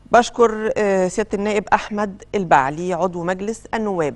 بشكر آه، سيادة النائب أحمد البعلي عضو مجلس النواب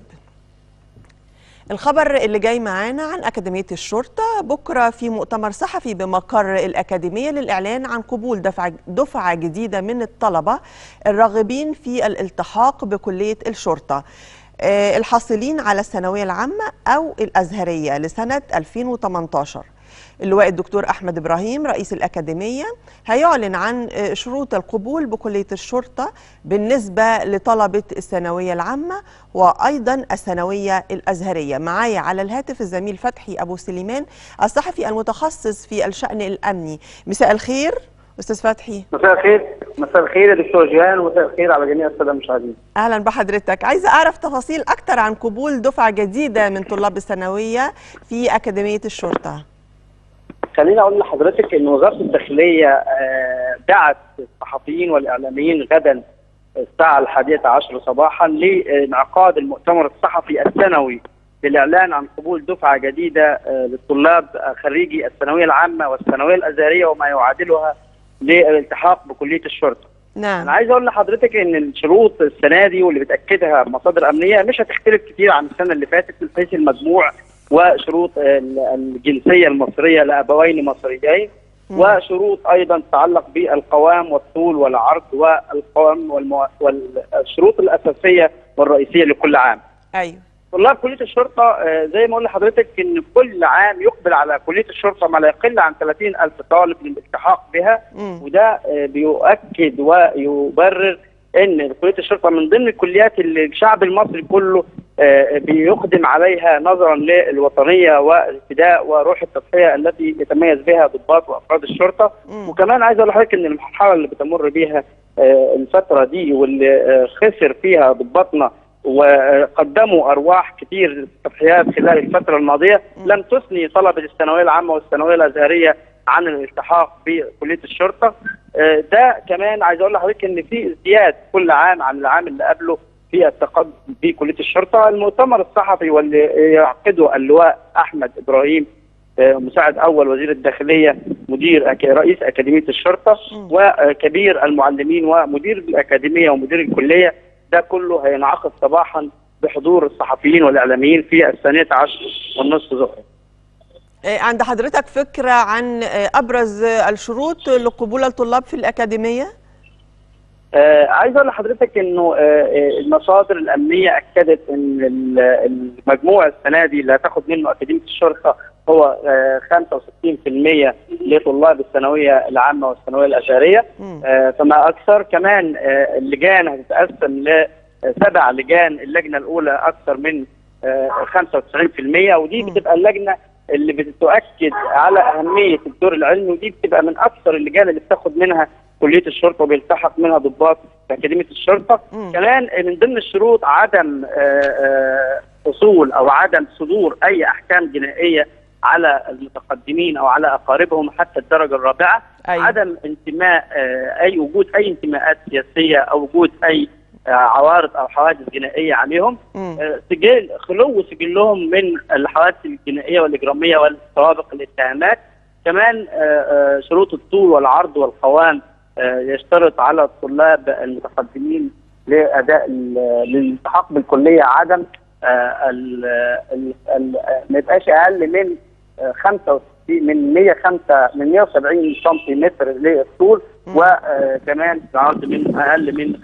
الخبر اللي جاي معانا عن أكاديمية الشرطة بكرة في مؤتمر صحفي بمقر الأكاديمية للإعلان عن قبول دفعة, دفعة جديدة من الطلبة الراغبين في الالتحاق بكلية الشرطة آه، الحاصلين على الثانوية العامة أو الأزهرية لسنة 2018 اللواء الدكتور أحمد إبراهيم رئيس الأكاديمية هيعلن عن آه، شروط القبول بكلية الشرطة بالنسبة لطلبة الثانوية العامة وأيضا الثانوية الأزهرية معايا على الهاتف الزميل فتحي أبو سليمان الصحفي المتخصص في الشأن الأمني مساء الخير أستاذ فتحي مساء الخير مساء الخير يا دكتور جيهان ومساء الخير على جميع الساده المشاهدين أهلا بحضرتك عايزة أعرف تفاصيل أكتر عن قبول دفعة جديدة من طلاب الثانوية في أكاديمية الشرطة خليني اقول لحضرتك ان وزاره الداخليه آه، دعت الصحفيين والاعلاميين غدا الساعه الحادية عشر صباحا لانعقاد المؤتمر الصحفي السنوي للاعلان عن قبول دفعه جديده آه، للطلاب آه، خريجي الثانويه العامه والثانويه الازهريه وما يعادلها للالتحاق بكليه الشرطه. انا نعم عايز اقول لحضرتك ان الشروط السنه دي واللي بتاكدها مصادر امنيه مش هتختلف كتير عن السنه اللي فاتت من حيث المجموع وشروط ال- الجنسيه المصريه لابوين مصريين مم. وشروط ايضا تتعلق بالقوام والطول والعرض والقوام والمو... والشروط الاساسيه والرئيسيه لكل عام. أيوه طلاب كليه الشرطه آه، زي ما اقول لحضرتك ان كل عام يقبل على كليه الشرطه ما لا يقل عن 30 الف طالب للالتحاق بها مم. وده آه، بيؤكد ويبرر ان كليه الشرطه من ضمن الكليات اللي الشعب المصري كله آه، بيقدم عليها نظرا للوطنيه والفداء وروح التضحيه التي يتميز بها ضباط وافراد الشرطه مم. وكمان عايز اقول لحضرتك ان المرحله اللي بتمر بيها آه، الفتره دي واللي آه، خسر فيها ضباطنا وقدموا ارواح كتير للتضحيات خلال الفتره الماضيه مم. لم تثني طلبه الثانويه العامه والثانويه الازهريه عن الالتحاق بكليه الشرطه آه، ده كمان عايز اقول لحضرتك ان في ازدياد كل عام عن العام اللي قبله في التقدم بكليه الشرطه المؤتمر الصحفي واللي يعقده اللواء احمد ابراهيم آه، مساعد اول وزير الداخليه مدير أك... رئيس اكاديميه الشرطه مم. وكبير المعلمين ومدير الاكاديميه ومدير الكليه ده كله هينعقد صباحا بحضور الصحفيين والاعلاميين في الثانيه عشر والنصف ظهرا آه، عند حضرتك فكرة عن آه، أبرز آه، الشروط لقبول الطلاب في الأكاديمية؟ آه عايز اقول لحضرتك انه آه آه، المصادر الامنيه اكدت ان ال- المجموع السنه دي اللي هتاخد منه اكاديميه الشرطه هو آه 65% لطلاب الثانويه العامه والثانويه الازهريه مم. آه فما اكثر كمان آه اللجان هتتقسم لسبع لجان اللجنه الاولى اكثر من آه 95% ودي مم. بتبقى اللجنه اللي بتؤكد على اهميه الدور العلمي ودي بتبقى من اكثر اللجان اللي بتاخد منها كليه الشرطه وبيلتحق منها ضباط في اكاديميه الشرطه مم. كمان من ضمن الشروط عدم آه، آه، حصول او عدم صدور اي احكام جنائيه على المتقدمين او على اقاربهم حتى الدرجه الرابعه أيوة. عدم انتماء آه، اي وجود اي انتماءات سياسيه او وجود اي آه، عوارض او حوادث جنائيه عليهم مم. آه، سجل خلو سجلهم من الحوادث الجنائيه والاجراميه والسوابق الاتهامات كمان آه، آه، شروط الطول والعرض والقوام آه، يشترط على الطلاب المتقدمين لاداء ال- للالتحاق بالكليه عدم آه، ال- ال- ال- ما يبقاش اقل من آه، 65 من 105 من 170 سنتيمتر للطول مم. وكمان العرض من اقل من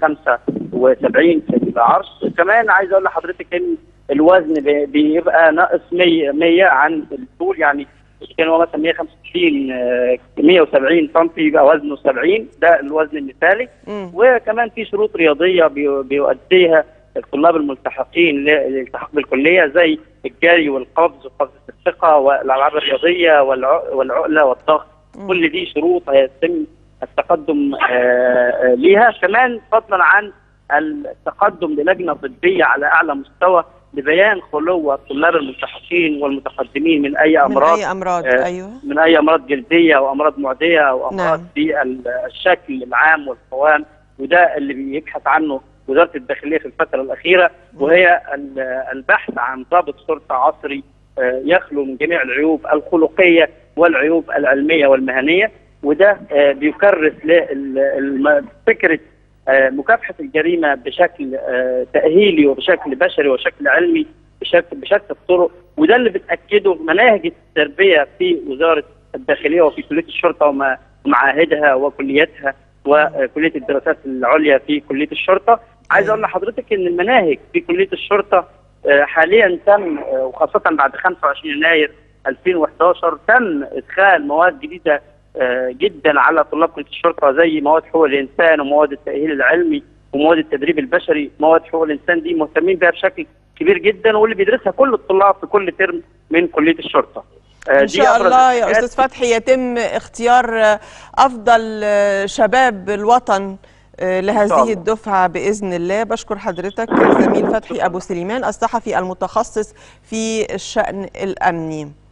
75 في العرض كمان عايز اقول لحضرتك ان الوزن بي- بيبقى ناقص 100 100 عن الطول يعني كان هو مثلا 165 آه، 170 سم يبقى وزنه 70 ده الوزن المثالي مم. وكمان في شروط رياضيه بي- بيؤديها الطلاب الملتحقين للالتحاق بالكليه زي الجري والقفز وقفزه الثقه والالعاب الرياضيه والع- والعقله والضغط مم. كل دي شروط هيتم التقدم آه، آه، ليها كمان فضلا عن التقدم للجنه طبيه على اعلى مستوى لبيان خلو الطلاب الملتحقين والمتقدمين من اي من امراض أي أمراض آه، أيوه من اي امراض جلديه او امراض معديه او امراض نعم. في ال- الشكل العام والقوام وده اللي بيبحث عنه وزاره الداخليه في الفتره الاخيره وهي ال- البحث عن ضابط شرطه عصري آه، يخلو من جميع العيوب الخلقيه والعيوب العلميه والمهنيه وده آه، بيكرس لفكره مكافحه الجريمه بشكل تاهيلي وبشكل بشري وبشكل علمي بشكل بشتى الطرق وده اللي بتاكده مناهج التربيه في وزاره الداخليه وفي كليه الشرطه ومعاهدها وكلياتها وكليه الدراسات العليا في كليه الشرطه عايز اقول لحضرتك ان المناهج في كليه الشرطه حاليا تم وخاصه بعد 25 يناير 2011 تم ادخال مواد جديده جدا على طلاب كليه الشرطه زي مواد حقوق الانسان ومواد التاهيل العلمي ومواد التدريب البشري مواد حقوق الانسان دي مهتمين بها بشكل كبير جدا واللي بيدرسها كل الطلاب في كل ترم من كليه الشرطه ان شاء الله يا استاذ فتحي يتم اختيار افضل شباب الوطن لهذه الدفعة بإذن الله بشكر حضرتك الزميل فتحي أبو سليمان الصحفي المتخصص في الشأن الأمني